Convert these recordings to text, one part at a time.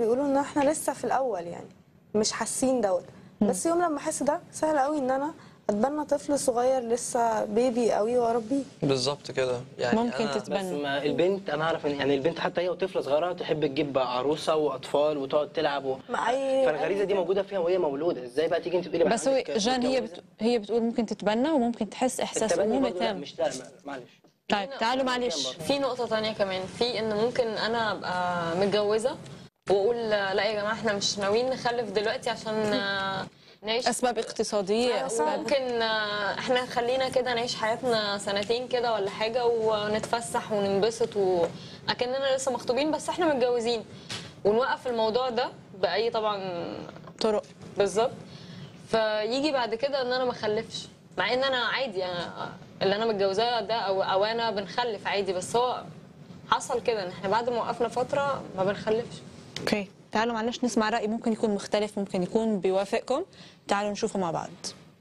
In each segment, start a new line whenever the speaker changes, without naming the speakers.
بيقولوا ان احنا لسه في الاول يعني مش حاسين دوت بس يوم لما احس ده سهل قوي ان انا اتبنى طفل صغير لسه بيبي قوي واربيه
بالظبط كده يعني
ممكن
أنا
تت-
بس
تبنى.
ما البنت انا اعرف ان يعني البنت حتى هي وطفله صغيره تحب تجيب عروسه واطفال وتقعد تلعب و...
مع أي-
فالغريزه دي موجوده فيها وهي مولوده ازاي بقى تيجي انت تقولي
بس هو
عندك
جان هي
متجوزة؟
بت... هي بتقول ممكن تتبنى وممكن تحس احساس
التبني
امومه
برضه لا
تام
مش لا ما- معلش
طيب تعالوا معلش
في نقطة تانية كمان في ان ممكن انا ابقى متجوزة واقول لا يا جماعة احنا مش ناويين نخلف دلوقتي عشان آه، نعيش
اسباب اقتصاديه اسباب
ممكن آه، احنا خلينا كده نعيش حياتنا سنتين كده ولا حاجة ونتفسح وننبسط وأكننا لسه مخطوبين بس احنا متجوزين ونوقف الموضوع ده بأي طبعا
طرق
بالظبط فيجي بعد كده ان انا ما اخلفش مع ان انا عادي أنا اللي انا متجوزاه ده او او انا بنخلف عادي بس هو حصل كده ان احنا بعد ما وقفنا فتره ما بنخلفش
اوكي تعالوا معلش نسمع راي ممكن يكون مختلف ممكن يكون بيوافقكم تعالوا نشوفه مع بعض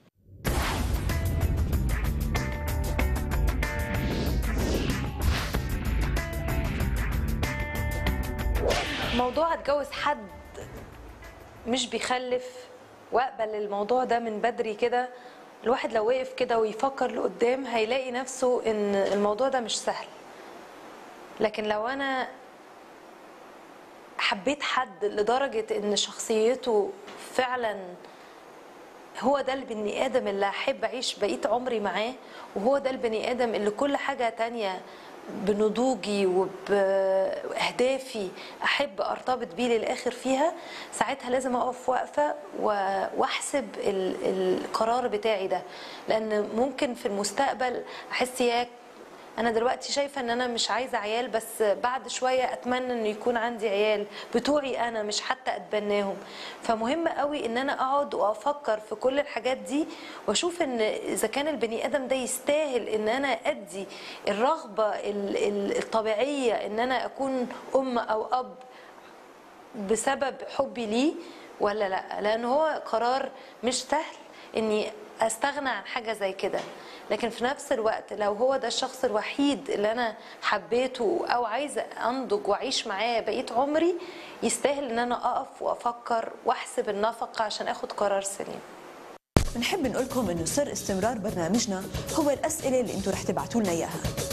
موضوع اتجوز حد مش بيخلف واقبل الموضوع ده من بدري كده الواحد لو وقف كده ويفكر لقدام هيلاقي نفسه ان الموضوع ده مش سهل لكن لو انا حبيت حد لدرجة ان شخصيته فعلا هو ده البني ادم اللي احب اعيش بقيه عمري معاه وهو ده البني ادم اللي كل حاجه تانية بنضوجي وباهدافي احب ارتبط بيه للاخر فيها ساعتها لازم اقف واقفه و- واحسب ال- القرار بتاعي ده لان ممكن في المستقبل احس ياك انا دلوقتي شايفه ان انا مش عايزه عيال بس بعد شويه اتمنى ان يكون عندي عيال بتوعي انا مش حتى اتبناهم فمهم قوي ان انا اقعد وافكر في كل الحاجات دي واشوف ان اذا كان البني ادم ده يستاهل ان انا ادي الرغبه ال- ال- الطبيعيه ان انا اكون ام او اب بسبب حبي ليه ولا لا لان هو قرار مش سهل اني استغنى عن حاجه زي كده لكن في نفس الوقت لو هو ده الشخص الوحيد اللي انا حبيته او عايزه انضج واعيش معاه بقيه عمري يستاهل ان انا اقف وافكر واحسب النفقه عشان اخد قرار سليم
بنحب نقول لكم انه سر استمرار برنامجنا هو الاسئله اللي انتم رح تبعتوا لنا اياها